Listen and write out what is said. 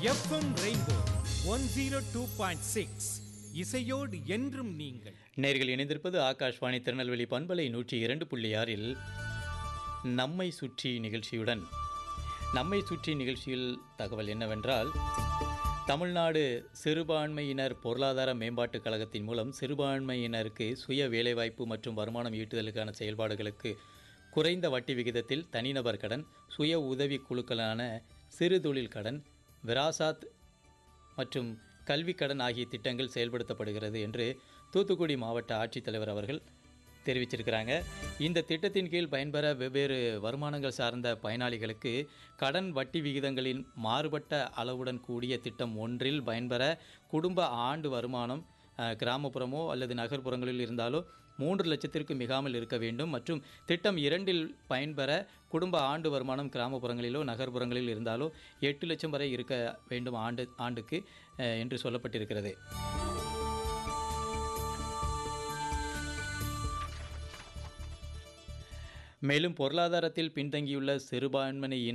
FM rainbow one zero two point six இசையோடு என்றும் நீங்கள் நேர்கள் இணைந்திருப்பது ஆகாஷ்வாணி திருநெல்வேலி பண்பலை நூற்றி இரண்டு புள்ளி ஆறில் நம்மை சுற்றி நிகழ்ச்சியுடன் நம்மை சுற்றி நிகழ்ச்சியில் தகவல் என்னவென்றால் தமிழ்நாடு சிறுபான்மையினர் பொருளாதார மேம்பாட்டுக் கழகத்தின் மூலம் சிறுபான்மையினருக்கு சுய வேலைவாய்ப்பு மற்றும் வருமானம் ஈட்டுதலுக்கான செயல்பாடுகளுக்கு குறைந்த வட்டி விகிதத்தில் தனிநபர் கடன் சுய உதவி குழுக்களான சிறு தொழில் கடன் விராசாத் மற்றும் கல்விக் கடன் ஆகிய திட்டங்கள் செயல்படுத்தப்படுகிறது என்று தூத்துக்குடி மாவட்ட ஆட்சித்தலைவர் அவர்கள் தெரிவிச்சிருக்கிறாங்க இந்த திட்டத்தின் கீழ் பயன்பெற வெவ்வேறு வருமானங்கள் சார்ந்த பயனாளிகளுக்கு கடன் வட்டி விகிதங்களின் மாறுபட்ட அளவுடன் கூடிய திட்டம் ஒன்றில் பயன்பெற குடும்ப ஆண்டு வருமானம் அஹ், கிராமப்புறமோ அல்லது நகர்ப்புறங்களில் இருந்தாலோ மூன்று லட்சத்திற்கு மிகாமல் இருக்க வேண்டும் மற்றும் திட்டம் இரண்டில் பயன்பெற குடும்ப ஆண்டு வருமானம் கிராமப்புறங்களிலோ நகர்ப்புறங்களில் இருந்தாலோ எட்டு லட்சம் வரை இருக்க வேண்டும் ஆண்டு ஆண்டுக்கு அஹ், என்று சொல்லப்பட்டிருக்கிறது மேலும் பொருளாதாரத்தில் பின்தங்கியுள்ள சிறுபான்மையின